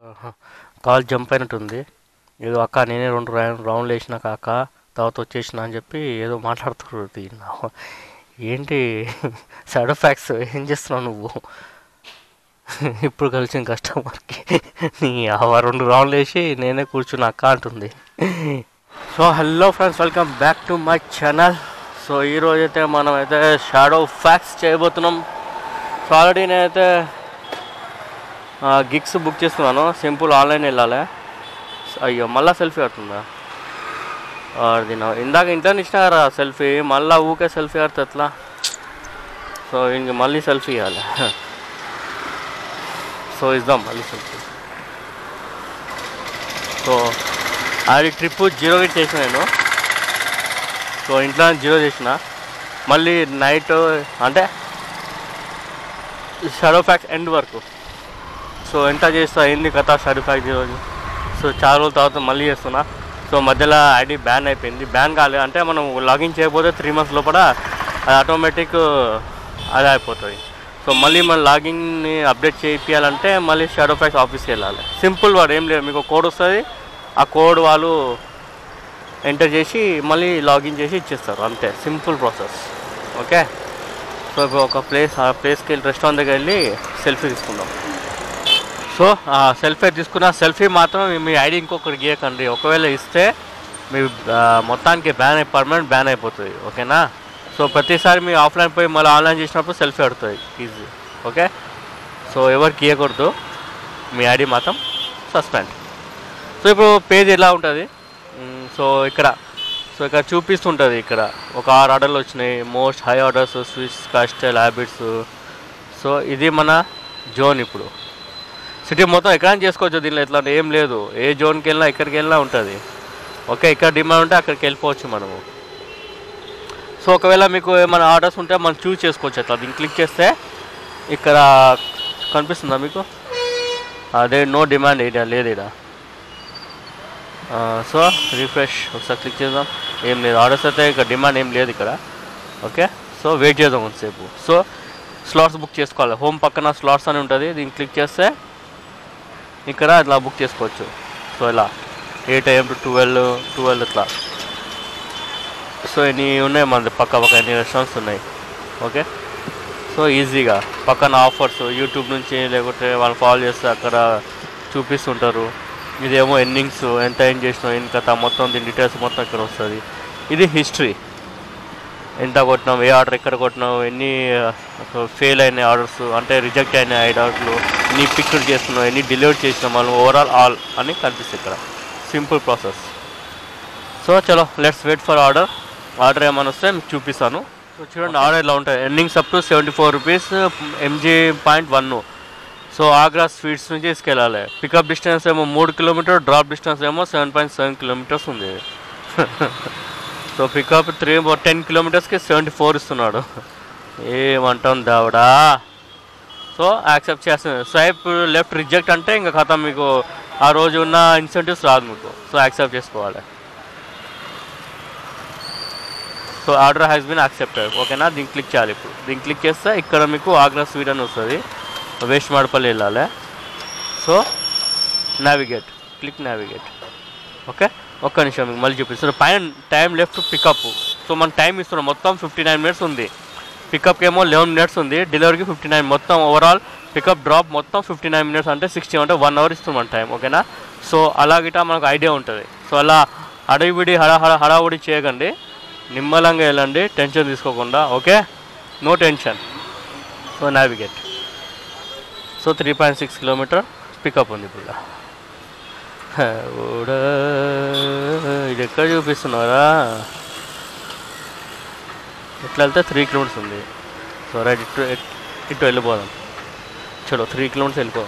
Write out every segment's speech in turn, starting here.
ఆహా. Call jump అయినట్టుంది ఏదో అక్క నేనే రెండు రౌ- రౌండ్లు వేసినాక అక్క తర్వాత వచ్చేసిన అని చెప్పి ఏదో మాట్లాడుతుంది నా- ఏంటి సైడ్ ఎఫెక్ట్స్ ఏం చేస్తున్నావు నువ్వు ఇప్పుడు కలిసిన కస్టమర్కి నీ ఆ రెండు రౌండ్లు వేసి నేనే కూర్చున్న అక్క అంటుంది so hello friends welcome back to my channel so ఈరోజు అయితే మనం అయితే షాడో ఫ్యాక్స్ చేయబోతున్నాం సో ఆల్రెడీ నేనైతే గిగ్స్ బుక్ చేస్తున్నాను సింపుల్ ఆన్లైన్ వెళ్ళాలి అయ్యో మళ్ళీ సెల్ఫీ అవుతుందా అది నా ఇందాక ఇంట్లో ఇచ్చినారా సెల్ఫీ మళ్ళీ ఊకే సెల్ఫీ ఆడితే ఎట్లా సో ఇంక మళ్ళీ సెల్ఫీ ఇవ్వాలి సో ఇద్దాం మళ్ళీ సెల్ఫీ సో అది ట్రిప్ జీరో ఎయిట్ చేసిన నేను సో ఇంట్లో జీరో చేసిన మళ్ళీ నైట్ అంటే షాడో ఫ్యాక్స్ ఎండ్ వరకు సో ఎంత చేస్తా ఏంది కథ షాడో ఫ్యాక్స్ ఈరోజు సో చాలా రోజుల తర్వాత మళ్ళీ చేస్తున్నా సో మధ్యలో ఐడి బ్యాన్ అయిపోయింది బ్యాన్ కాలేదు అంటే మనం లాగిన్ చేయకపోతే త్రీ మంత్స్ లోపల అది ఆటోమేటిక్ అది అయిపోతుంది సో మళ్ళీ మన లాగిన్ని అప్డేట్ చేయించాలంటే మళ్ళీ షాడో ఫ్యాక్స్ ఆఫీస్కి వెళ్ళాలి సింపుల్ వాడు ఏం లేదు మీకు కోడ్ వస్తుంది ఆ కోడ్ వాళ్ళు ఎంటర్ చేసి మళ్ళీ లాగిన్ చేసి ఇచ్చేస్తారు అంతే సింపుల్ ప్రాసెస్ ఓకే సో ఇప్పుడు ఒక ప్లేస్ ఆ ప్లేస్కి వెళ్ళి రెస్టారెంట్ దగ్గర వెళ్ళి సెల్ఫీ తీసుకుందాం సో ఆ సెల్ఫీ తీసుకున్న సెల్ఫీ మాత్రం మీ ఐడి ఇంకొకటి గీయకండి ఒకవేళ ఇస్తే మీ ఆ, మొత్తానికి బ్యాన్ అయి పర్మనెంట్ బ్యాన్ అయిపోతుంది ఓకేనా సో ప్రతిసారి మీ ఆఫ్లైన్ పోయి మళ్ళీ ఆన్లైన్ చేసినప్పుడు సెల్ఫీ ఆడుతుంది ఈజీ ఓకే సో ఎవరికి గీయకూడదు మీ ఐడి మాత్రం సస్పెండ్ సో ఇప్పుడు పేజ్ ఎలా ఉంటుంది మ్, సో ఇక్కడ సో ఇక్కడ చూపిస్తుంటుంది ఇక్కడ ఒక ఆరు ఆర్డర్లు వచ్చినాయి most high orders Swiss castle habits so ఇది మన జోన్ ఇప్పుడు సిటీ మొత్తం ఎక్కడైనా చేసుకోవచ్చు దీనిలో ఎట్లా అంటే ఏం లేదు ఏ జోన్కి వెళ్ళినా ఎక్కడికి వెళ్ళినా ఉంటుంది ఓకే ఇక్కడ డిమాండ్ ఉంటే అక్కడికి వెళ్ళిపోవచ్చు మనము సో ఒకవేళ మీకు ఏమైనా ఆర్డర్స్ ఉంటే మనం చూస్ చేసుకోవచ్చు అట్లా దీన్ని క్లిక్ చేస్తే ఇక్కడ కనిపిస్తుందా మీకు అదే నో డిమాండ్ ఏరియా లేదు ఇక్కడ సో రిఫ్రెష్ ఒకసారి క్లిక్ చేద్దాం ఏం లేదు ఆర్డర్స్ అయితే ఇక్కడ డిమాండ్ ఏం లేదు ఇక్కడ ఓకే సో వెయిట్ చేద్దాం కొంతసేపు సో స్లాట్స్ బుక్ చేసుకోవాలి హోమ్ పక్కన స్లాట్స్ అని ఉంటుంది దీన్ని క్లిక్ చేస్తే ఇక్కడ ఇట్లా బుక్ చేసుకోవచ్చు సో ఇలా eight AM to twelve twelve ఇట్లా సో ఇన్ని ఉన్నాయి మనది పక్క పక్క ఎన్ని రెస్టారెంట్స్ ఉన్నాయి ఓకే సో ఈజీగా పక్కన ఆఫర్స్ యూట్యూబ్ నుంచి లేకపోతే వాళ్ళు ఫాలో చేస్తే అక్కడ చూపిస్తుంటారు ఇదేమో ఎన్నింగ్స్ ఎంత ఏం చేసినావు ఏం కథ మొత్తం దీని డీటెయిల్స్ మొత్తం ఇక్కడ వస్తుంది ఇది హిస్టరీ ఎంత కొట్టినాం ఏ ఆర్డర్ ఎక్కడ కొట్టినావు ఎన్ని ఫెయిల్ అయిన ఆర్డర్స్ అంటే రిజెక్ట్ అయిన ఆర్డర్లు ఎన్ని పిక్డ్ చేస్తున్నావు ఎన్ని డెలివర్ చేసినాం మనం ఓవరాల్ ఆల్ అని కనిపిస్తుంది ఇక్కడ సింపుల్ ప్రాసెస్ సో చలో let's wait for order order ఏమైనా వస్తే మీకు చూపిస్తాను సో చూడండి ఆర్డర్ ఇలా ఉంటుంది earnings up to seventy four rupees MG point one so Agra sweets నుంచి తీసుకెళ్ళాలి పికప్ డిస్టెన్స్ ఏమో మూడు కిలోమీటర్ డ్రాప్ డిస్టెన్స్ ఏమో సెవెన్ పాయింట్ సెవెన్ కిలోమీటర్స్ ఉంది సో పికప్ త్రీ టెన్ కిలోమీటర్స్కి సెవెంటీ ఫోర్ ఇస్తున్నాడు ఏమంటాం దావడా సో యాక్సెప్ట్ చేస్తుంది స్వైప్ లెఫ్ట్ రిజెక్ట్ అంటే ఇంకా కథ మీకు ఆ రోజు ఉన్న ఇన్సెంటివ్స్ రాదు మీకు సో యాక్సెప్ట్ చేసుకోవాలి so order has been accepted ఓకేనా దీన్ని క్లిక్ చేయాలి ఇప్పుడు దీన్ని క్లిక్ చేస్తే ఇక్కడ మీకు ఆగ్రా స్వీట్ అని వస్తుంది వేస్ట్ మాడపల్లి వెళ్ళాలి so navigate click navigate okay ఒక్క నిమిషం మీకు మళ్ళీ చూపిస్తాను పైన టైం లెఫ్ట్ పికప్ సో మన టైం ఇస్తున్నాం మొత్తం ఫిఫ్టీ నైన్ మినిట్స్ ఉంది పికప్కి ఏమో లెవెన్ మినిట్స్ ఉంది డెలివరీకి ఫిఫ్టీ నైన్ మొత్తం ఓవరాల్ పికప్ డ్రాప్ మొత్తం ఫిఫ్టీ నైన్ మినిట్స్ అంటే సిక్స్టీ అంటే వన్ అవర్ ఇస్తున్నాం టైం ఓకేనా సో అలాగిట మనకు ఐడియా ఉంటుంది సో అలా హడావిడి హడా హడా హడావుడి చేయకండి నిమ్మలంగా వెళ్ళండి టెన్షన్ తీసుకోకుండా okay no tension so navigate so three point six kilometre pickup ఉంది ఇప్పుడు ఊడా, ఇది ఎక్కడ చూపిస్తున్నారా ఎట్లా వెళ్తే త్రీ కిలోమీటర్స్ ఉంది సో రైట్ ఇటు ఇటు వెళ్ళిపోదాం చలో త్రీ కిలోమీటర్స్ వెళ్ళిపోదాం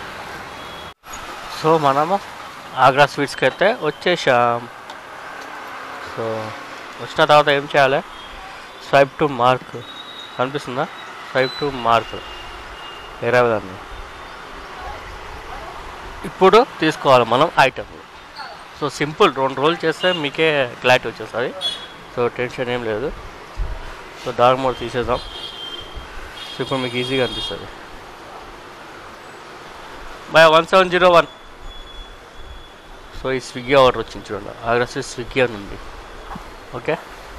సో మనము ఆగ్రా స్వీట్స్కి అయితే వచ్చేసాం సో వచ్చిన తర్వాత ఏం చేయాలి స్వైప్ టు మార్క్ కనిపిస్తుందా స్వైప్ టు మార్క్ వేరే దాన్ని ఇప్పుడు తీసుకోవాలి మనం ఐటమ్ సో సింపుల్ రెండు రోజులు చేస్తే మీకే క్లారిటీ వచ్చేస్తుంది సో టెన్షన్ ఏం లేదు సో డార్క్ మోడ్ తీసేద్దాం సో ఇప్పుడు మీకు ఈజీగా అనిపిస్తుంది by one seven zero one so ఈ స్విగ్గీ ఆర్డర్ వచ్చింది చూడండి అడ్రస్ స్విగ్గీ అని ఉంది ఓకే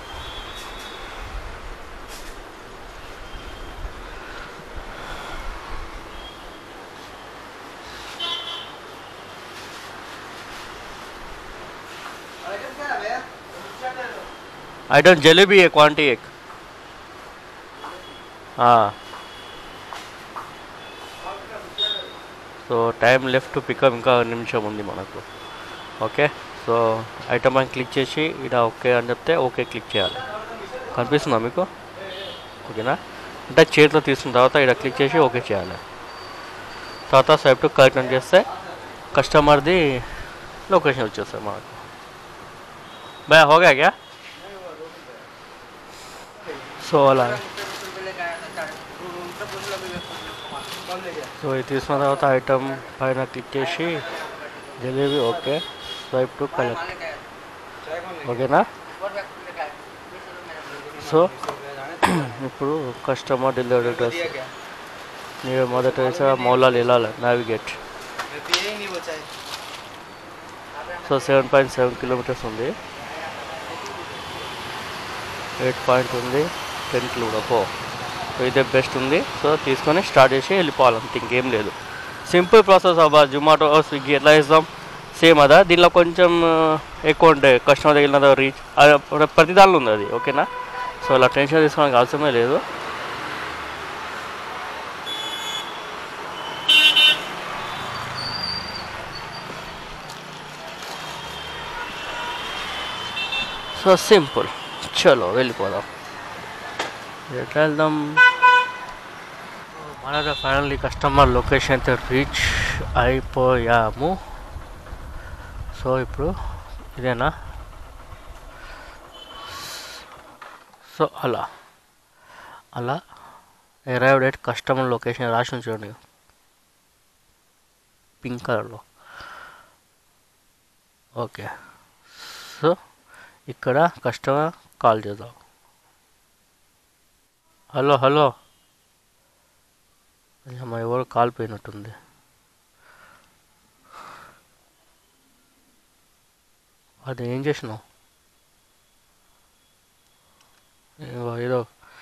आइटम जलेबी है क्वांटी एक हाँ సో టైం లెఫ్ట్ పికప్ ఇంకా నిమిషం ఉంది మనకు ఓకే సో ఐటమ్ అని క్లిక్ చేసి ఇక్కడ ఓకే అని చెప్తే ఓకే క్లిక్ చేయాలి కనిపిస్తుందా మీకు ఓకేనా అంటే చేతిలో తీసుకున్న తర్వాత ఇక్కడ క్లిక్ చేసి ఓకే చేయాలి తర్వాత స్వైప్ టు కరెక్ట్ అని చేస్తే కస్టమర్ది లొకేషన్ వచ్చేస్తుంది మనకు భయ హోగా క్యా సో అలా సో ఇది తీసుకున్న తర్వాత ఐటమ్ పైన క్లిక్ చేసి delivery okay swipe to collect ఓకేనా సో ఇప్పుడు కస్టమర్ డెలివరీ అడ్రస్ మీరు మొదట వేసే మౌలాలు వెళ్ళాలి navigate so seven point seven kilometres ఉంది ఎయిట్ పాయింట్ ఉంది టెన్ కిలోమీటర్ పో సో ఇదే బెస్ట్ ఉంది సో తీసుకొని స్టార్ట్ చేసి వెళ్ళిపోవాలి అంతే ఇంకేం లేదు సింపుల్ ప్రాసెస్ అబ్బా జొమాటో స్విగ్గీ ఎట్లా చేస్తాం సేమ్ అదా దీనిలో కొంచెం ఆ, ఎక్కువ ఉంటాయి కస్టమర్ దగ్గర రీచ్ ప్రతి దానిలో ఉంది అది ఓకేనా సో అలా టెన్షన్ తీసుకోవడానికి అవసరమే లేదు సో సింపుల్ చలో వెళ్ళిపోదాం ఎట్లా వెళ్దాం మనది ఫైనల్లీ కస్టమర్ లొకేషన్ అయితే రీచ్ అయిపోయాము సో ఇప్పుడు ఇదేనా సో అలా అలా అరైవ్డ్ ఎట్ కస్టమర్ లొకేషన్ రాసి ఉంది చూడండి పింక్ కలర్లో ఓకే సో ఇక్కడ కస్టమర్ కాల్ చేద్దాం హలో హలో అమ్మ ఎవరు కాల్ పోయినట్టుంది అది ఏం చేసినావు ఏవో ఏదో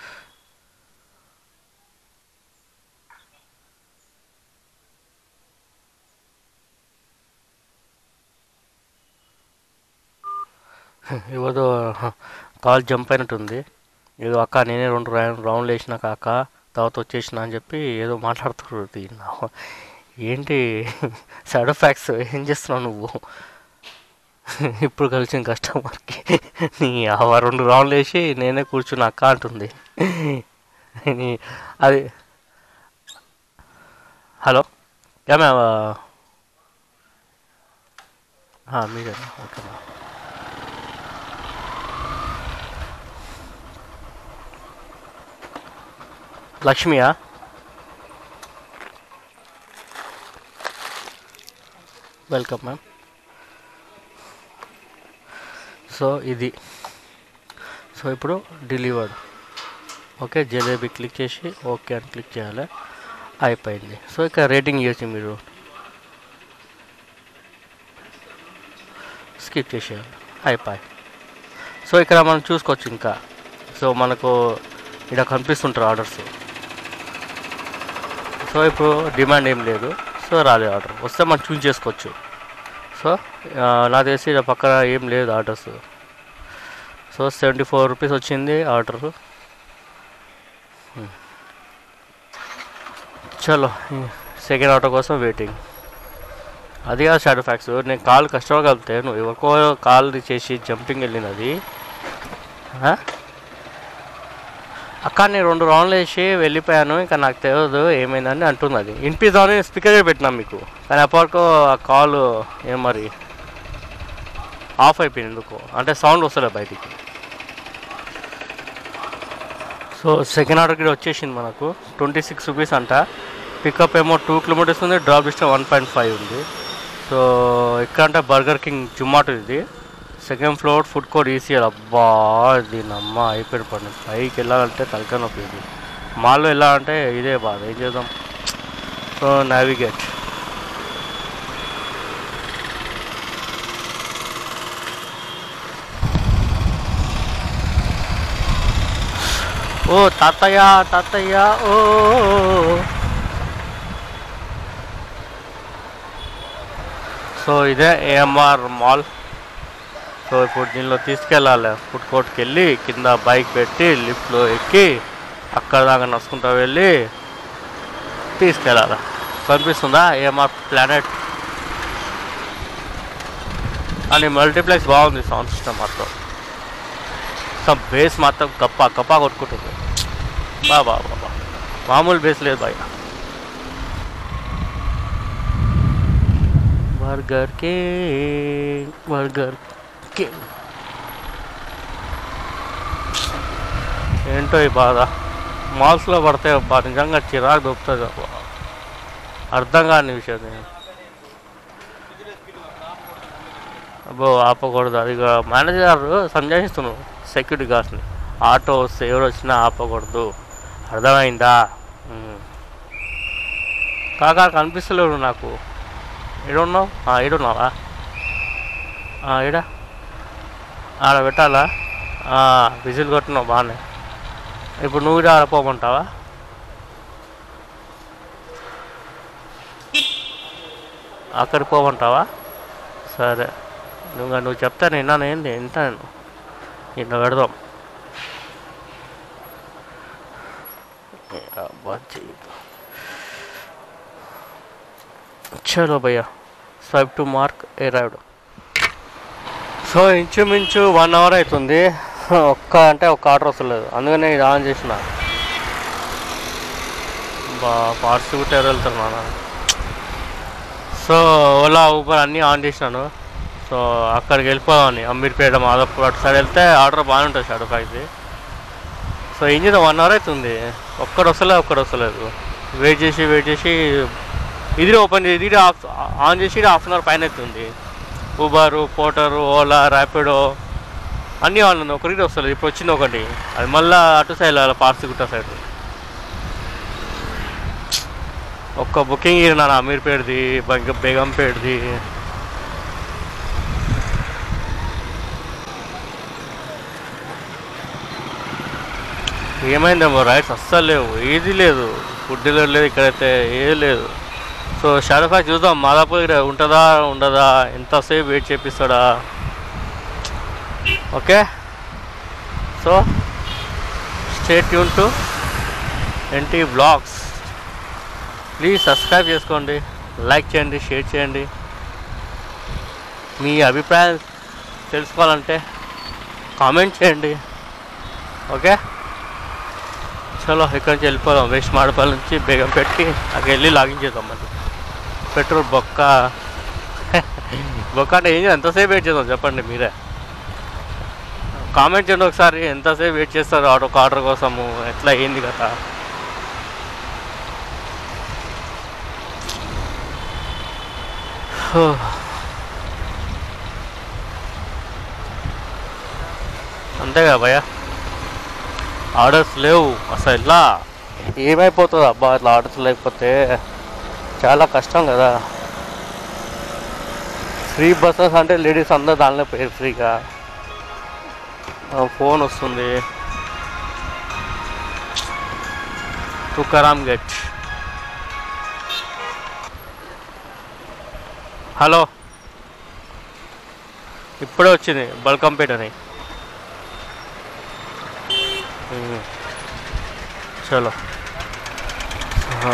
ఏదో కాల్ జంప్ అయినట్టుంది ఏదో అక్క నేనే రెండు రౌండ్ రౌండ్లు వేసినాక అక్క తర్వాత వచ్చేసిన అని చెప్పి ఏదో మాట్లాడుతున్నారు ఈయన. ఏంటి సైడ్ ఎఫెక్ట్స్ ఏం చేస్తున్నావు నువ్వు ఇప్పుడు కలిసిన కస్టమర్కి నీ ఆ రెండు రౌండ్లు వేసి నేనే కూర్చుని అక్క అంటుంది నీ అది హలో యా మ్యామ్ మీరేనా ఓకే మ్యామ్ లక్ష్మియా వెల్కమ్ మ్యామ్ సో ఇది సో ఇప్పుడు డెలివర్డ్ ఓకే జలేబీ క్లిక్ చేసి ఓకే అని క్లిక్ చేయాలి అయిపోయింది సో ఇక రేటింగ్ ఇవ్వచ్చు మీరు స్కిప్ చేసేయాలి అయిపోయి సో ఇక్కడ మనం చూసుకోవచ్చు ఇంకా సో మనకు ఇక్కడ కనిపిస్తుంటారు ఆర్డర్స్ సో ఇప్పుడు డిమాండ్ ఏం లేదు సో రాలేదు ఆర్డర్ వస్తే మనం చూస్ చేసుకోవచ్చు సో ఆ, నాకు తెలిసి ఇక్కడ పక్కన ఏం లేదు orders so seventy four rupees వచ్చింది ఆర్డర్ చలో సెకండ్ ఆర్డర్ కోసం వెయిటింగ్ అది కాదు షాడో ఫ్యాక్స్ నేను కాల్ కస్టమర్ కలిపితే నువ్వు ఎవరికో కాల్ చేసి జంపింగ్ వెళ్ళింది అది ఆ? అక్క నేను రెండు రౌండ్లు వేసి వెళ్ళిపోయాను ఇంకా నాకు తెలియదు ఏమైందని అంటున్నది వినిపిద్దామని స్పీకర్ పెట్టినాం మీకు కానీ అప్పటికో ఆ కాల్ ఏం మరి ఆఫ్ అయిపోయింది ఎందుకు అంటే సౌండ్ వస్తలే బయటికి సో సెకండ్ ఆర్డర్కి వచ్చేసింది మనకు ట్వంటీ సిక్స్ రూపీస్ అంట పికప్ ఏమో టూ కిలోమీటర్స్ ఉంది drop distance one point five ఉంది సో ఇక్కడ అంటే బర్గర్ కింగ్ జుమాటో ఇది second floor food court ECR అబ్బా దీని అమ్మ అయిపోయిన పని పైకి వెళ్ళాలంటే తలకాయ నొప్పి ఇది మాల్లో వెళ్ళాలంటే ఇదే బాధ ఏం చేద్దాం సో నావిగేట్ ఓ తాతయ్య తాతయ్య ఓ సో ఇదే ఏఎంఆర్ మాల్ సో ఇప్పుడు దీనిలో తీసుకెళ్ళాలి ఫుడ్ కోర్ట్కి వెళ్ళి కింద బైక్ పెట్టి లిఫ్ట్లో ఎక్కి అక్కడ దాకా నడుచుకుంటూ వెళ్ళి తీసుకెళ్ళాలి కనిపిస్తుందా ఏఎంఆర్ ప్లానెట్ అని మల్టీప్లెక్స్ బాగుంది సౌండ్ సిస్టమ్ మాత్రం సో బేస్ మాత్రం గప్ప గప్ప కొట్టుకుంటుంది బా బా బా బా. మామూలు బేస్ లేదు బయట బర్గర్ కే బర్గర్ కే ఏంటో ఈ బాధ మాల్స్లో పడితే అబ్బా నిజంగా చిరాకు దొరుకుతుంది అబ్బా అర్థం కాని విషయం ఇది. అబ్బో ఆపకూడదు అది ఇక మేనేజర్ గారు సంజాయిస్తున్నాడు సెక్యూరిటీ గార్డ్స్ని ఆటో వస్తే ఎవరు వచ్చినా ఆపకూడదు అర్థమైందా ఉమ్. కాకా కనిపిస్తలేడు నాకు ఏడున్నావు ఏడున్నావా ఈడ ఆడ పెట్టాలా విజిల్ కొట్టినావు బాగానే ఇప్పుడు నువ్వు కూడా ఆడపోమంటావా అక్కడికి పోమంటావా సరే నువ్వు నువ్వు చెప్తా నిన్న ఏంది ఎంత నేను నిన్న పెడదాం ఏ అబ్బా చెయ్యి. చలో భయ్యా swipe to mark arrived so ఇంచుమించు వన్ అవర్ అవుతుంది ఒక్క అంటే ఒక్క ఆర్డర్ వస్తలేదు అందుకనే ఇది ఆన్ చేసిన బా పార్ట్స్ కూడా ఎవరు వెళ్తున్నా సో ఓలా ఊబర్ అన్నీ ఆన్ చేసినాను సో అక్కడికి వెళ్ళిపోదామని అమీర్పేట మాధవపూర్ అటు సైడ్ వెళ్తే ఆర్డర్ బాగానే ఉంటుంది షాడో ఫ్యాక్టరీ సో ఏం చేద్దాం వన్ అవర్ అవుతుంది ఒక్కడు వస్తలేదు ఒక్కడు వస్తలేదు వెయిట్ చేసి వెయిట్ చేసి ఇది ఓపెన్ చేసి ఇది ఆఫ్ ఆన్ చేసి హాఫ్ అన్ అవర్ పైన అవుతుంది ఊబరు పోటరు ఓలా ర్యాపిడో అన్నీ ఆన్ ఉంది ఒకరికి వస్తలేదు ఇప్పుడు వచ్చింది ఒకటి అది మళ్ళీ అటు సైడ్ వెళ్ళాలి పార్సిగుట్ట సైడ్ ఒక్క బుకింగ్ ఇరినా అమీర్పేటది బెగ బేగంపేటది ఏమైందేమో రైట్స్ అస్సలు లేవు ఏది లేదు ఫుడ్ డెలివరీ లేదు ఇక్కడైతే ఏది లేదు సో షాడో ఫ్యాక్ చూద్దాం మాదాపూర్ ఇక్కడ ఉంటుందా ఉండదా ఎంతసేపు వెయిట్ చేపిస్తాడా okay so stay tune to NT blogs please subscribe చేసుకోండి లైక్ చేయండి షేర్ చేయండి మీ అభిప్రాయం తెలుసుకోవాలంటే కామెంట్ చేయండి ఓకే చలో ఇక్కడి నుంచి వెళ్ళిపోదాం వేస్ట్ మాడపల్లి నుంచి బేగం పెట్టి అక్కడ వెళ్ళి లాగిన్ చేద్దాం మళ్ళీ పెట్రోల్ బొక్క బొక్క అంటే ఏం చేయాలి? ఎంతసేపు వెయిట్ చేద్దాం చెప్పండి మీరే కామెంట్ చేయండి ఒకసారి ఎంతసేపు వెయిట్ చేస్తారు ఆటో ఒక ఆర్డర్ కోసము ఎట్లా ఏంది కదా హో. అంతేగా భయ్య ఆర్డర్స్ లేవు అసలు ఇట్లా ఏమైపోతుంది అబ్బా అట్లా ఆర్డర్స్ లేకపోతే చాలా కష్టం కదా ఫ్రీ బస్సెస్ అంటే లేడీస్ అందరూ దానిలో పోయారు ఫ్రీగా ఆ, ఫోన్ వస్తుంది తుకారాం గెట్ హలో ఇప్పుడే వచ్చింది బల్కంపేట అని ఉమ్. చలో ఆ.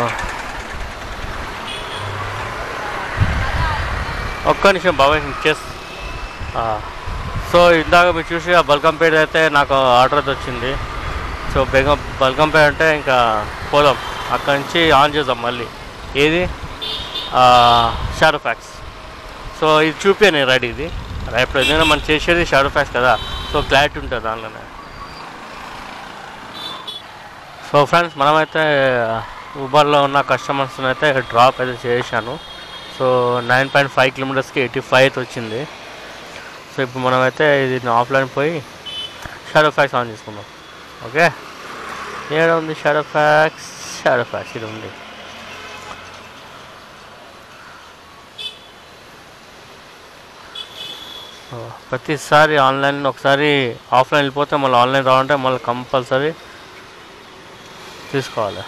ఒక్క నిమిషం బాబాయ్ చేస్ సో ఇందాక మీరు చూసి ఆ బల్కంపేట అయితే నాకు ఆర్డర్ అయితే వచ్చింది సో బెగం బల్కంపేట అంటే ఇంకా పోదాం అక్కడి నుంచి ఆన్ చేద్దాం మళ్ళీ ఏది షాడో ఫ్యాక్స్ సో ఇది చూపాను రెడీ ఇది ఇప్పుడు ఎందుకంటే మనం చేసేది షాడో ఫ్యాక్స్ కదా సో క్లారిటీ ఉంటుంది దానిలోనే సో ఫ్రెండ్స్ మనమైతే ఊబర్లో ఉన్న కస్టమర్స్ అయితే డ్రాప్ అయితే చేశాను సో నైన్ పాయింట్ ఫైవ్ కిలోమీటర్స్కి ఎయిటీ ఫైవ్ అయితే వచ్చింది సో ఇప్పుడు మనమైతే ఇది ఆఫ్లైన్ పోయి షాడో ఫ్యాక్స్ ఆన్ చేసుకుందాం ఓకే ఏడ ఉంది షాడో ఫ్యాక్స్ షాడో ఫ్యాక్స్ ఇది ఉంది సో ప్రతిసారి ఆన్లైన్ ఒకసారి ఆఫ్లైన్ వెళ్ళిపోతే మళ్ళీ ఆన్లైన్ రావాలంటే మళ్ళీ కంపల్సరీ తీసుకోవాలి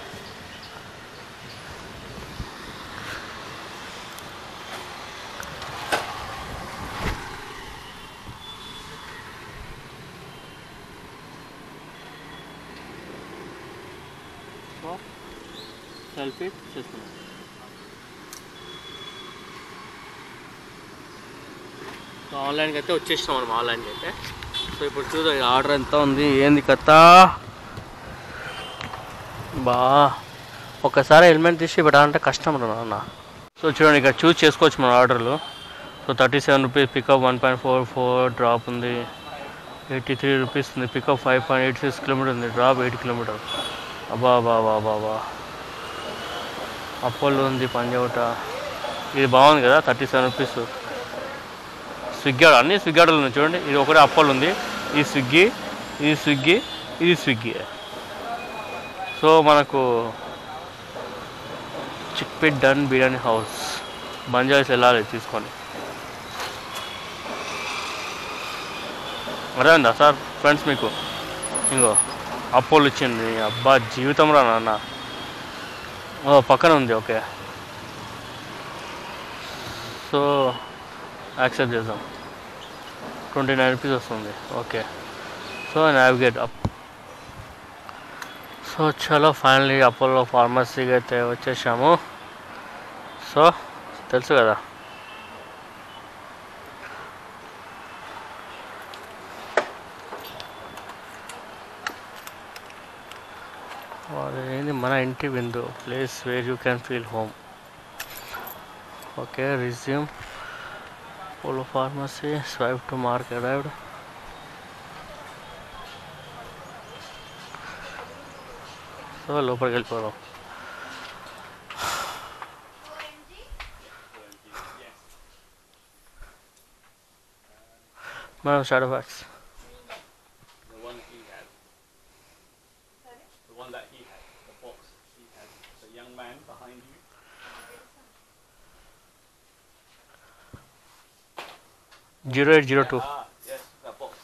సెల్ఫీ చేసుకున్నాం సో ఆన్లైన్కి అయితే వచ్చేసినాం మనం ఆన్లైన్కి అయితే సో ఇప్పుడు చూద్దాం ఈ ఆర్డర్ ఎంత ఉంది ఏంది కథ బా ఒకసారి హెల్మెట్ తీసి పెట్టాలంటే కష్టం రా నాన్న సో చూడండి ఇక్కడ చూస్ చేసుకోవచ్చు మన ఆర్డర్లు so thirty seven rupees pickup one point four four drop ఉంది ఎయిటీ త్రీ రూపీస్ ఉంది pickup five point eight six kilometre ఉంది డ్రాప్ ఎయిట్ కిలోమీటర్ అబ్బా బా బా బా బా అపోలో ఉంది పంజావుట ఇది బాగుంది కదా thirty seven rupees Swiggy order అన్ని స్విగ్గీ ఆర్డర్లు ఉన్నాయి చూడండి ఇది ఒకటే అప్పోలో ఉంది ఇది స్విగ్గీ ఇది స్విగ్గీ ఇది స్విగ్గీ సో మనకు చిక్పిట్ డన్ బిర్యానీ హౌస్ బంజాయిస్ వెళ్ళాలి తీసుకొని అర్థమైందా సార్ ఫ్రెండ్స్ మీకు ఇంకో అప్పోలు ఇచ్చింది అబ్బా జీవితం రా నాన్న ఓ పక్కన ఉంది ఓకే సో యాక్సెప్ట్ చేద్దాం ట్వంటీ నైన్ రూపీస్ వస్తుంది okay so navigate up so చలో ఫైనలీ అపోలో ఫార్మసీకి అయితే వచ్చేసాము సో తెలుసు కదా అదేంది మన ఇంటి విందు place where you can feel home okay resume Apollo pharmacy swipe to mark arrived so లోపలికి వెళ్ళిపోదాం మనం shadowfax The one he had. The one that he had, the box he had. The young man behind you. Zero eight zero two Ah, yes, that box.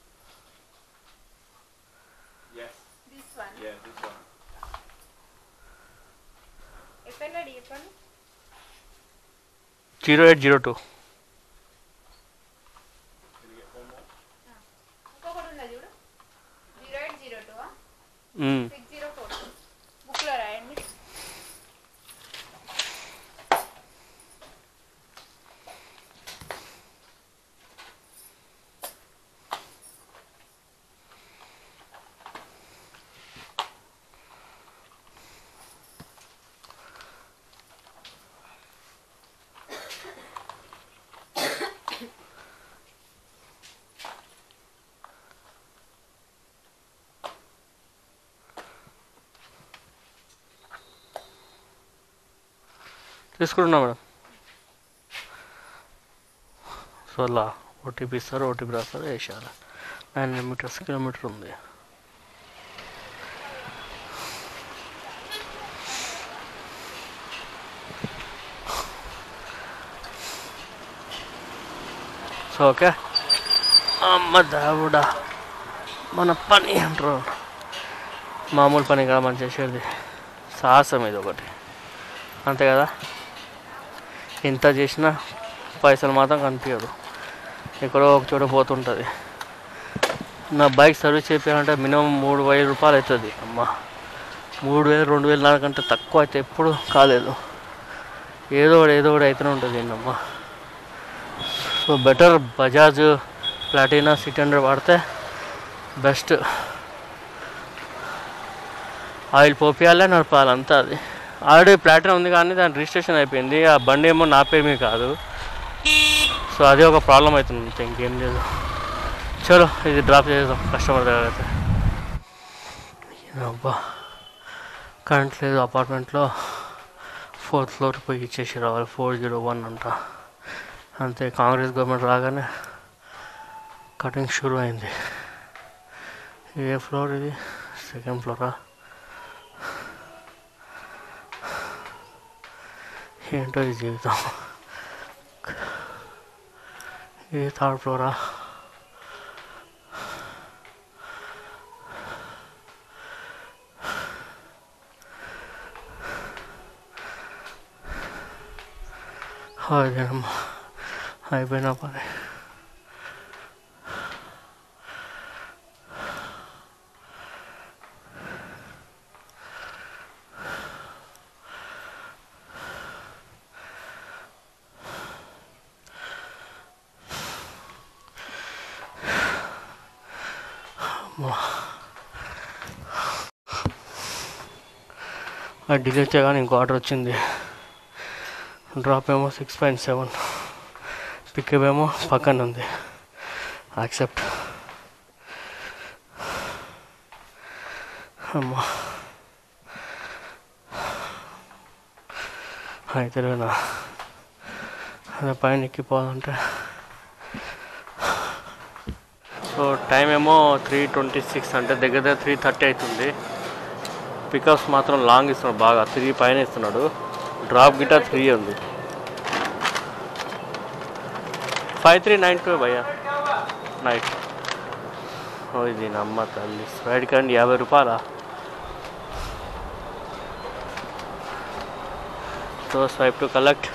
Yes, This one. yeah, this one. ఎక్కడండి చెప్పండి zero eight zero two Can you get one more? ఇంకొకటి ఉన్నది చూడు zero eight zero two hmm. Six zero four బుక్లో రాయండి తీసుకుంటున్నా madam so అలా OTP ఇస్తారు ఓటీపీ రాస్తారు వేసేయాలి నైన్ మీటర్స్ కిలోమీటర్ ఉంది సో ఓకే అమ్మ దేవుడా మన పని అంటారు మామూలు పని కాదు మనం చేసేది సాహసం ఇది ఒకటి అంతే కదా ఎంత చేసినా పైసలు మాత్రం కనిపించదు ఎక్కడో ఒక చోట పోతుంటుంది నా బైక్ సర్వీస్ చేయాలంటే మినిమం మూడు వేల రూపాయలు అవుతుంది అమ్మ మూడు వేలు రెండు వేలు నాకంటే తక్కువ అయితే ఎప్పుడు కాలేదు ఏదో ఒకటి ఏదో ఒకటి అయితేనే ఉంటుంది ఏంటమ్మా so better Bajaj Platina CT hundred వాడితే బెస్ట్ ఆయిల్ పోపియాలే నడపాలి అంతా అది ఆల్రెడీ ప్లాటినా ఉంది కానీ దాని రిజిస్ట్రేషన్ అయిపోయింది ఆ బండి ఏమో నా పేరు మీద కాదు సో అదే ఒక ప్రాబ్లం అవుతుంది అంతే ఇంకేం లేదు చలో ఇది డ్రాప్ చేద్దాం కస్టమర్ దగ్గర అయితే అబ్బా కరెంట్ లేదు అపార్ట్మెంట్లో ఫోర్త్ ఫ్లోర్ పోయి ఇచ్చేసి రావాలి ఫోర్ జీరో వన్ అంట అంతే కాంగ్రెస్ గవర్నమెంట్ రాగానే కటింగ్ షురూ అయింది ఏ ఫ్లోర్ ఇది సెకండ్ ఫ్లోరా ఏంటో ఈ జీవితం ఇది థర్డ్ ఫ్లోరా అదేనమ్మా అయిపోయినా పని అది డిలీట్ చేయగానే ఇంకో ఆర్డర్ వచ్చింది డ్రాప్ ఏమో సిక్స్ పాయింట్ సెవెన్ పికప్ ఏమో పక్కన ఉంది యాక్సెప్ట్ అమ్మా అయితేనా అదే పైన ఎక్కిపోవాలంటే సో టైం ఏమో త్రీ ట్వంటీ సిక్స్ అంటే దగ్గర దగ్గర త్రీ థర్టీ అవుతుంది పికప్స్ మాత్రం లాంగ్ ఇస్తున్నాడు బాగా త్రీ పైన ఇస్తున్నాడు డ్రాప్ గిటార్ త్రీ ఉంది ఫైవ్ త్రీ నైన్ టూ భయ్యా నైట్ ఓ ఇది నమ్మ తల్లి స్వైడ్ కండి యాభై రూపాయలా సో స్వైప్ టు కలెక్ట్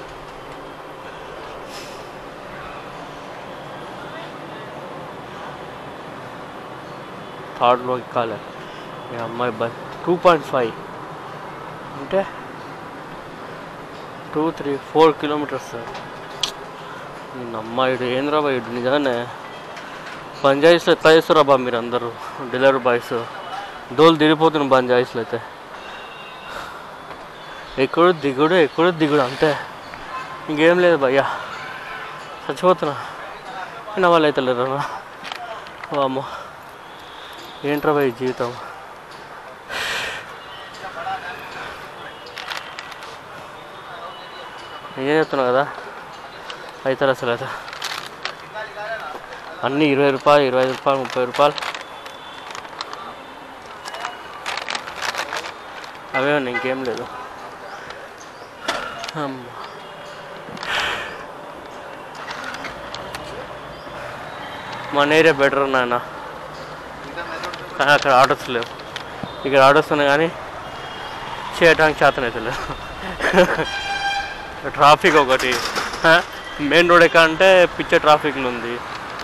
థర్డ్లో ఎక్కాలి మీ అమ్మాయి బస్ టూ పాయింట్ ఫైవ్ అంటే two three four kilometres sir నేను అమ్మాయిడు ఏంద్రా బాయుడు నిజానే పంజాయిస్లో ఎట్లా చేస్తారా బా మీరు అందరూ డెలివరీ బాయ్స్ దోలు తిరిగిపోతున్నాం పంజాయిస్లో అయితే ఎక్కడో దిగుడు ఎక్కడో దిగుడు అంతే ఇంకేం లేదు భయ్యా చచ్చిపోతున్నా నా వాళ్ళు అయితే లేరు అమ్మో ఏంట్రా భయ్ జీవితం ఏం చెప్తున్నావు కదా అవుతారు అసలు అయితే అన్నీ ఇరవై రూపాయలు ఇరవై ఐదు రూపాయలు ముప్పై రూపాయలు అవే ఉన్నాయి ఇంకేం లేదు అమ్మా. మన ఏరియా బెటర్ నాయన కానీ అక్కడ ఆటోస్ లేవు ఇక్కడ ఆటోస్ ఉన్నాయి కానీ చేయడానికి చేతనైతే లేవు ట్రాఫిక్ ఒకటి మెయిన్ రోడ్ ఎక్కడ అంటే పిచ్చ ట్రాఫిక్లు ఉంది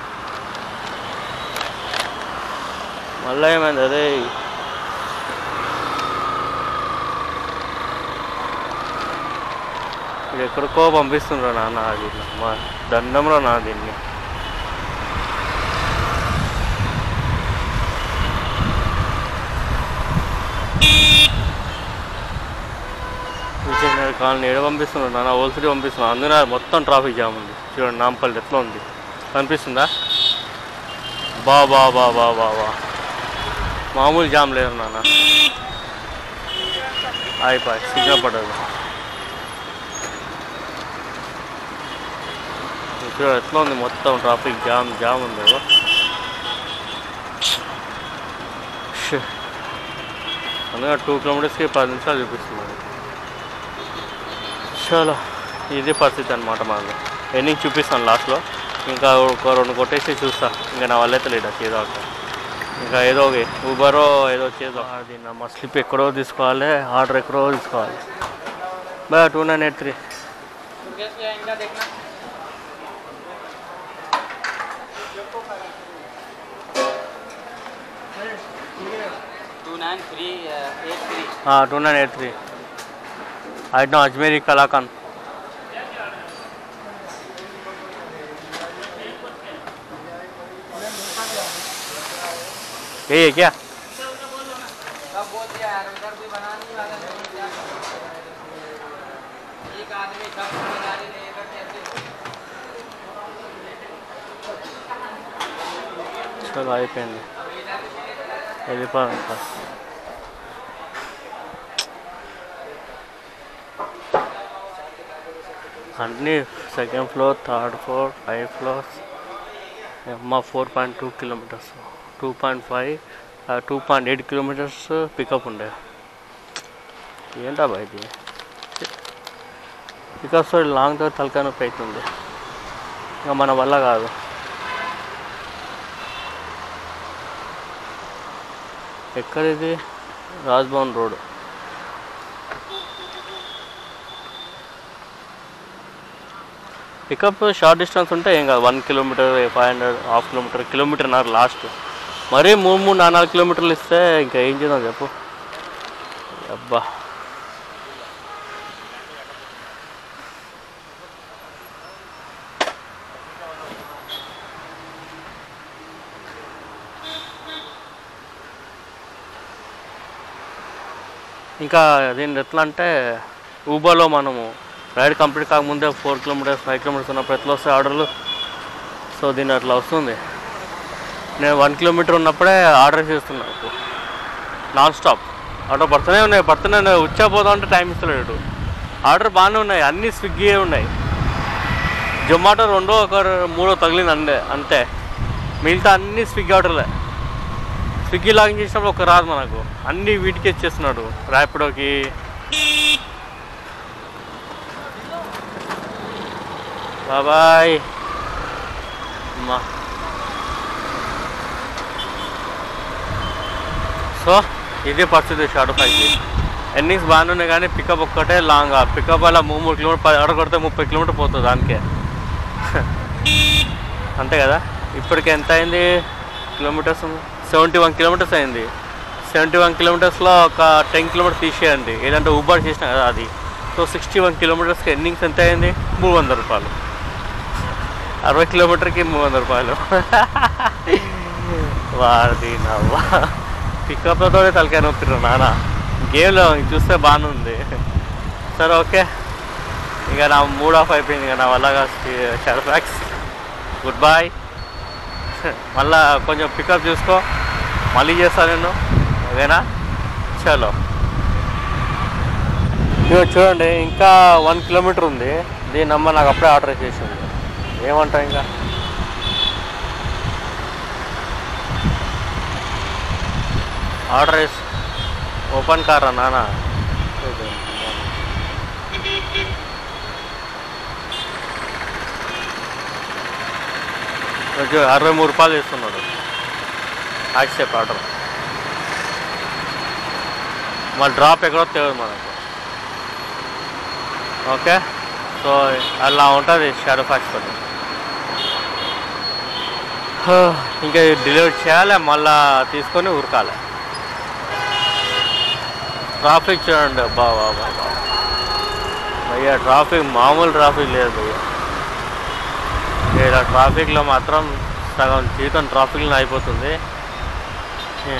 మళ్ళీ ఏమైంది అదే ఇది ఎక్కడికో పంపిస్తుండ్రా నాన్న అది మా దండంలో నా దీన్ని విజయనగర్ కాలనీ ఏడ పంపిస్తున్నాడు నాన్న ఓల్సిటీ పంపిస్తున్నాడు అందుకనే మొత్తం ట్రాఫిక్ జామ్ ఉంది చూడండి నాంపల్లి ఎట్లా ఉంది కనిపిస్తుందా బా బా బా బా బా బా మామూలు జామ్ లేదు నాన్న అయిపోయి సిగ్నల్ పడదు చూడ ఎట్లా ఉంది మొత్తం ట్రాఫిక్ జామ్ జామ్ ఉంది ఏవో. ష్. అందుకే టూ కిలోమీటర్స్కి పది నిమిషాలు చూపిస్తుంది చాలా ఇది పరిస్థితి అనమాట మాది ఎన్నింగ్ చూపిస్తాను లాస్ట్లో ఇంకా ఒక రెండు కొట్టేసి చూస్తా ఇంకా నా వల్ల అయితే లేదు ఏదో ఒకటి ఇంకా ఏదో ఒక ఊబరో ఏదో చేదో అది నా మా స్లిప్ ఎక్కడో తీసుకోవాలి ఆర్డర్ ఎక్కడో తీసుకోవాలి బా two nine eight three two nine three eight three two nine eight three item Ajmeri కలాకాన్ ये है क्या कब बोल दिया यार उधर कोई बना नहीं वाला नहीं क्या एक आदमी कब जिम्मेदारी लेकर कैसे చలో అయిపోయింది వెళ్ళిపోయాం ఇంకా అన్నీ second floor third floor five floors అమ్మ four point two kilometres two point five two point eight kilometres pickup ఉండే ఏంటా బా ఇది పికప్స్ లాంగ్ తో తలకాయ నొప్పి అవుతుంది ఇంకా మన వల్ల కాదు ఎక్కడ ఇది Raj Bhavan road pickup short distance ఉంటే ఏం కాదు one kilometre five hundred half kilometre kilometre నార్ లాస్ట్ మరీ మూడు మూడు నాలుగు నాలుగు కిలోమీటర్లు ఇస్తే ఇంకా ఏం చేద్దాం చెప్పు అబ్బా ఇంకా దీన్ని ఎట్లా అంటే ఊబర్లో మనము రైడ్ కంప్లీట్ కాకముందే ఫోర్ కిలోమీటర్స్ ఫైవ్ కిలోమీటర్స్ ఉన్నప్పుడు ఎట్లా వస్తాయి ఆర్డర్లు సో దీన్ని అట్లా వస్తుంది నేను వన్ కిలోమీటర్ ఉన్నప్పుడే ఆర్డర్ చేస్తున్నా నాన్ స్టాప్ ఆర్డర్ పడుతూనే ఉన్నాయి పడుతూనే ఉన్నాయి వచ్చా పోదాం అంటే టైం ఇస్తలేడు ఆర్డర్ బాగానే ఉన్నాయి అన్నీ స్విగ్గీ ఉన్నాయి జొమాటో రెండో ఒక మూడో తగిలింది అంతే అంతే మిగతా అన్నీ స్విగ్గీ ఆర్డర్లే స్విగ్గీ లాగిన్ చేసినప్పుడు ఒక రాదు మనకు అన్ని వీటికి ఇచ్చేస్తున్నాడు ర్యాపిడోకి బాబాయ్ అమ్మా సో ఇది పరిస్థితి షార్ట్ ఫైవ్కి ఎన్నింగ్స్ బాగానే ఉన్నాయి కానీ పికప్ ఒక్కటే లాంగ్ పికప్ అలా మూడు మూడు కిలోమీటర్ పది ఆడ కొడితే ముప్పై కిలోమీటర్ పోతుంది దానికే అంతే కదా ఇప్పటికి ఎంత అయింది కిలోమీటర్స్ సెవెంటీ వన్ కిలోమీటర్స్ అయింది సెవెంటీ వన్ కిలోమీటర్స్లో ఒక టెన్ కిలోమీటర్స్ తీసేయండి ఏదంటే ఊబర్ చేసిన కదా అది సో సిక్స్టీ వన్ కిలోమీటర్స్కి ఎన్నింగ్స్ ఎంత అయింది మూడు వందల రూపాయలు అరవై కిలోమీటర్కి మూడు వందల రూపాయలు వాడిది నవ్వా పికప్లతో తలకాయ నొప్పిరు నాన్న గేమ్లో చూస్తే బాగానే ఉంది సరే ఓకే ఇక నా మూడ్ ఆఫ్ అయిపోయింది ఇక నా వల్ల షర్ఫాక్స్ గుడ్ బాయ్ మళ్ళా కొంచెం పికప్ చూసుకో మళ్ళీ చేస్తాను నేను ఓకేనా చలో ఇగో చూడండి ఇంకా వన్ కిలోమీటర్ ఉంది దీని అమ్మ నాకు అప్పుడే ఆర్డర్ చేసింది ఏమంటావు ఇంకా ఆర్డర్ వేసి ఓపెన్ కారా నానా కొంచెం అరవై మూడు రూపాయలు ఇస్తున్నాడు యాక్సెప్ట్ ఆర్డర్ మళ్ళీ డ్రాప్ ఎక్కడో తెలియదు మనకు ఓకే సో అలా ఉంటుంది షాడో ఫ్యాక్స్ తోటి ఇంకా డెలివరీ చేయాలి మళ్ళా తీసుకొని ఉరకాలి ట్రాఫిక్ చూడండి బాబా బాబా భయ్యా ట్రాఫిక్ మామూలు ట్రాఫిక్ లేదు భయ్యా ఇక్కడ ట్రాఫిక్లో మాత్రం సగం జీవితం ట్రాఫిక్లో అయిపోతుంది ఏ.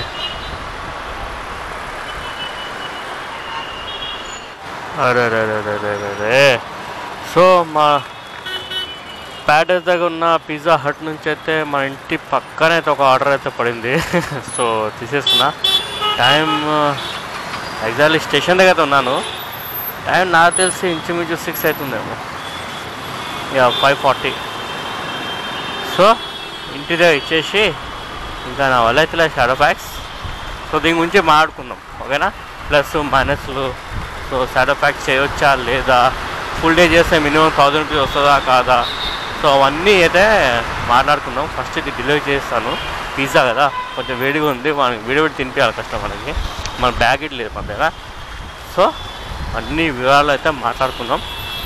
అరే రే రే రే రే రే రే సో మా ప్యాడేజ్ దగ్గర ఉన్న పిజ్జా హట్ నుంచి అయితే మా ఇంటి పక్కనే అయితే ఒక ఆర్డర్ అయితే పడింది సో తీసేసుకున్నా టైం ఎగ్జాక్ట్లీ స్టేషన్ దగ్గర అయితే ఉన్నాను టైం నాకు తెలిసి ఇంచుమించు సిక్స్ అవుతుందేమో యా ఫైవ్ ఫార్టీ సో ఇంటి దగ్గర ఇచ్చేసి ఇంకా నా వల్ల అయితే షాడో ప్యాక్స్ సో దీని గురించి మాట్లాడుకుందాం ఓకేనా ప్లస్ మైనస్లు సో షాడో ప్యాక్ చేయొచ్చా లేదా ఫుల్ డే చేస్తే మినిమం థౌజండ్ రూపీస్ వస్తుందా కాదా సో అవన్నీ అయితే మాట్లాడుకుందాం ఫస్ట్ ఇది డెలివరీ చేస్తాను పిజ్జా కదా కొంచెం వేడిగా ఉంది మనకి వేడి వేడి తినిపించాలి కష్టం మనకి మన బ్యాగ్ ఇట్ లేదు మన దగ్గర సో అన్ని వివరాలు అయితే మాట్లాడుకుందాం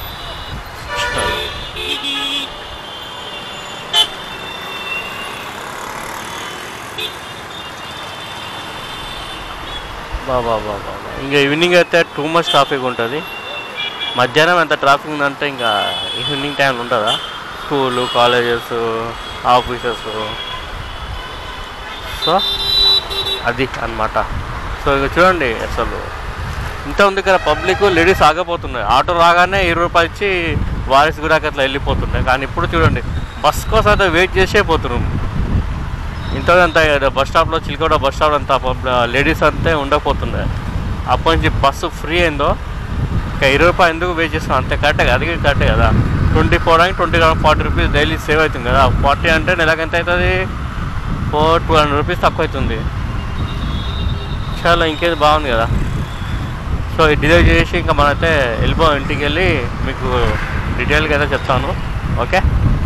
బాబా బాబా ఇంకా ఈవినింగ్ అయితే టూ మచ్ ట్రాఫిక్ ఉంటుంది మధ్యాహ్నం ఎంత ట్రాఫిక్ ఉందంటే ఇంకా ఈవినింగ్ టైం ఉంటుందా స్కూలు కాలేజెస్ ఆఫీసెస్ సో అది అన్నమాట సో ఇక చూడండి అసలు ఇంత ఉంది కదా పబ్లిక్ లేడీస్ ఆగపోతున్నాయి ఆటో రాగానే ఇరవై రూపాయలు ఇచ్చి వారిస్ కూడా అట్లా వెళ్ళిపోతున్నాయి కానీ ఇప్పుడు చూడండి బస్ కోసం అయితే వెయిట్ చేసే పోతున్నాం ఇంత అంత బస్ స్టాప్లో చిలకడ బస్ స్టాప్ అంతా లేడీస్ అంతే ఉండకపోతున్నాయి అప్పటి నుంచి బస్సు ఫ్రీ అయిందో ఇంకా ఇరవై రూపాయలు ఎందుకు వెయిట్ చేస్తాం అంతే కరెక్టే కదా అది కరెక్టే కదా ట్వంటీ పోవడానికి twenty forty rupees daily save అవుతుంది కదా ఫార్టీ అంటే నెలకు ఎంత అవుతుంది ఫోర్ టూ హండ్రెడ్ రూపీస్ తక్కువ అవుతుంది చాలా ఇంకేది బాగుంది కదా సో ఈ డెలివరీ చేసి ఇంకా మనమైతే వెళ్ళిపో ఇంటికి వెళ్ళి మీకు డీటెయిల్గా అయితే చెప్తాను ఓకే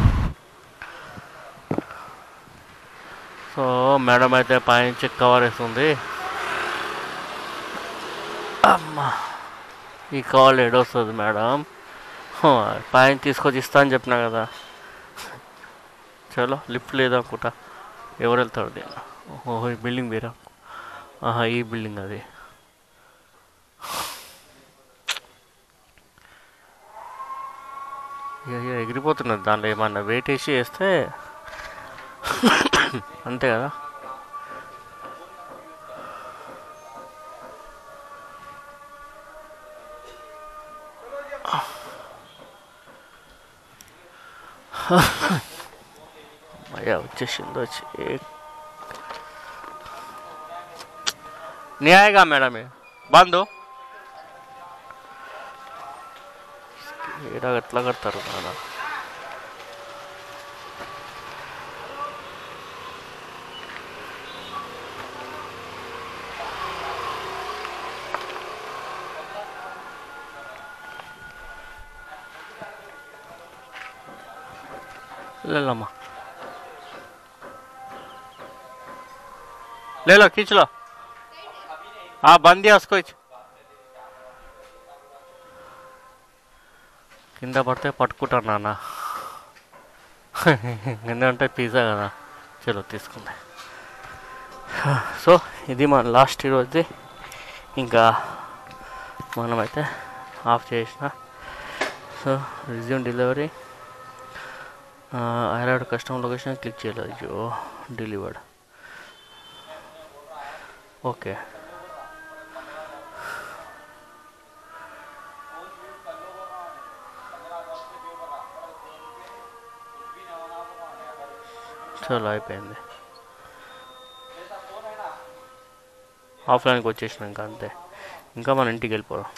సో మేడం అయితే పైనుంచి కవర్ వేస్తుంది అమ్మా ఈ కాల్ ఎడొస్తుంది మేడం హో, పైన తీసుకొచ్చి ఇస్తా అని చెప్పినా కదా చలో లిఫ్ట్ లేదనుకుంటా ఎవరు వెళ్తారు దీన్ని ఓహో ఈ బిల్డింగ్ వేరా ఆహా ఈ బిల్డింగ్ అది ఇక ఇక ఎగిరిపోతున్నది దాంట్లో ఏమన్నా వెయిట్ వేసి వేస్తే అంతే కదా అయ్యా వచ్చేసింది వచ్చి न्यायगा मैडम ये बंद हो ఎట్లా కడతారు నాన్న లేలమ్మా ले लो खींच लो हाँ बंद दिया उसको ही। కింద పడితే పట్టుకుంటాను నాన్న ఎందుకంటే పిజ్జా కదా చలో తీసుకుంది సో ఇది మన లాస్ట్ ఈరోజు ఇంకా మనమైతే ఆఫ్ చేసిన సో రిజ్యూమ్ డెలివరీ ఐరాడ్ కస్టమర్ లొకేషన్ క్లిక్ చేయలేదు అయ్యో డెలివర్డ్ ఓకే చలో అయిపోయింది ఆఫ్లైన్కి వచ్చేసినాక అంతే ఇంకా మన ఇంటికి వెళ్ళిపోదాం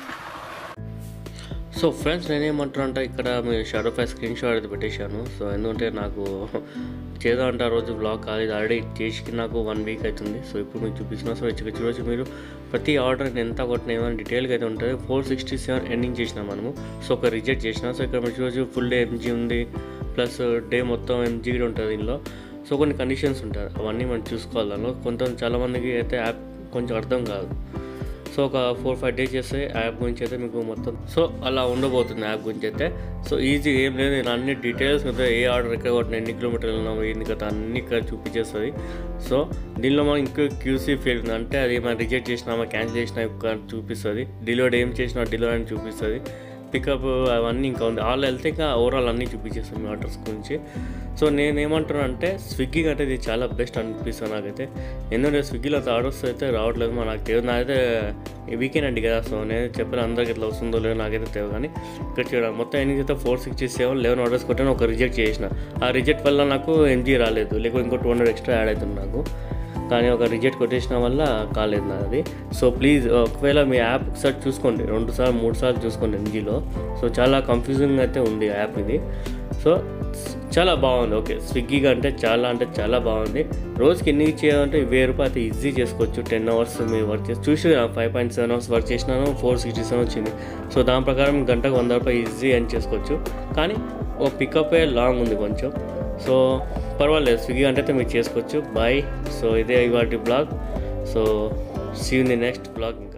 సో ఫ్రెండ్స్ నేనేమంటాను అంటే ఇక్కడ మీ షాడో ఫై స్క్రీన్ షాట్ అయితే పెట్టేశాను సో ఎందుకంటే నాకు చేద్దామంటే ఆ రోజు బ్లాగ్ కాలేదు ఆల్రెడీ చేసి నాకు వన్ వీక్ అవుతుంది సో ఇప్పుడు మీకు చూపిస్తున్నా సో ఇక్కడ చూడొచ్చు మీరు ప్రతి ఆర్డర్ నేను ఎంత కొట్టినా ఏమైనా డీటెయిల్గా అయితే ఉంటుంది ఫోర్ సిక్స్టీ సెవెన్ ఎండింగ్ చేసినాం మనము సో ఒక రిజెక్ట్ చేసిన సో ఇక్కడ మీరు చూడొచ్చు ఫుల్ డే ఎంజీ ఉంది ప్లస్ డే మొత్తం ఎంజీ కూడా ఉంటుంది దీనిలో సో కొన్ని కండిషన్స్ ఉంటాయి అవన్నీ మనం చూసుకోవాలి దానిలో కొంత చాలామందికి అయితే యాప్ కొంచెం అర్థం కాదు సో ఒక ఫోర్ ఫైవ్ డేస్ చేస్తే యాప్ గురించి అయితే మీకు మొత్తం సో అలా ఉండబోతుంది యాప్ గురించి అయితే సో ఈజీ ఏం లేదు నేను అన్ని డీటెయిల్స్ అయితే ఏ ఆర్డర్ ఎక్కడ కొట్టిన ఎన్ని కిలోమీటర్లు ఉన్నాము ఏంది కదా అన్ని ఇక్కడ చూపించేస్తుంది సో దీనిలో మనం ఇంకో క్యూసీ ఫీల్డ్ ఉంది అంటే అది మనం రిజెక్ట్ చేసినామా క్యాన్సిల్ చేసినా ఇక్కడ చూపిస్తుంది డిలీవర్డ్ ఏం చేసినా డిలీవర్ అని చూపిస్తుంది పికప్ అవన్నీ ఇంకా ఉంది ఆల్ వెళ్తే ఇంకా ఓవరాల్ అన్నీ చూపించేస్తాం మీ ఆర్డర్స్ గురించి సో నేను ఏమంటున్నా అంటే స్విగ్గీ అంటే ఇది చాలా బెస్ట్ అనిపిస్తుంది నాకైతే ఎందుకంటే స్విగ్గీలో అయితే ఆర్డర్స్ అయితే రావట్లేదు మా నాకు తెలియదు నాకైతే ఈ వీకెండ్ అండి కదా సో నేను చెప్పిన అందరికి ఇట్లా వస్తుందో లేదో నాకైతే తెలియదు కానీ ఇక్కడ చూడండి మొత్తం ఎన్ని అయితే four sixty seven eleven orders కొట్టాను ఒక రిజెక్ట్ చేసిన ఆ రిజెక్ట్ వల్ల నాకు ఎంజీ రాలేదు లేకపోతే ఇంకో టూ హండ్రెడ్ ఎక్స్ట్రా యాడ్ అవుతుంది నాకు కానీ ఒక రిజెక్ట్ కొట్టేసిన వల్ల కాలేదు నాది సో ప్లీజ్ ఒకవేళ మీ యాప్ ఒకసారి చూసుకోండి రెండు సార్లు మూడు సార్లు చూసుకోండి ఎంజీలో సో చాలా కన్ఫ్యూజింగ్ అయితే ఉంది యాప్ ఇది సో చాలా బాగుంది ఓకే స్విగ్గీ అంటే చాలా అంటే చాలా బాగుంది రోజుకి ఎన్ని చేయాలంటే వెయ్యి రూపాయలు అయితే ఈజీ చేసుకోవచ్చు టెన్ అవర్స్ మీరు వర్క్ చేసి చూసి five point seven hours work చేసినాను ఫోర్ సిక్స్టీ సెవెన్ వచ్చింది సో దాని ప్రకారం గంటకు వంద రూపాయలు ఈజీ అని చేసుకోవచ్చు కానీ ఓ పికప్ లాంగ్ ఉంది కొంచెం సో పర్వాలేదు స్విగ్గీ అంటే అయితే మీరు చేసుకోవచ్చు బాయ్ సో ఇదే ఇవాటి blog so see in the next blog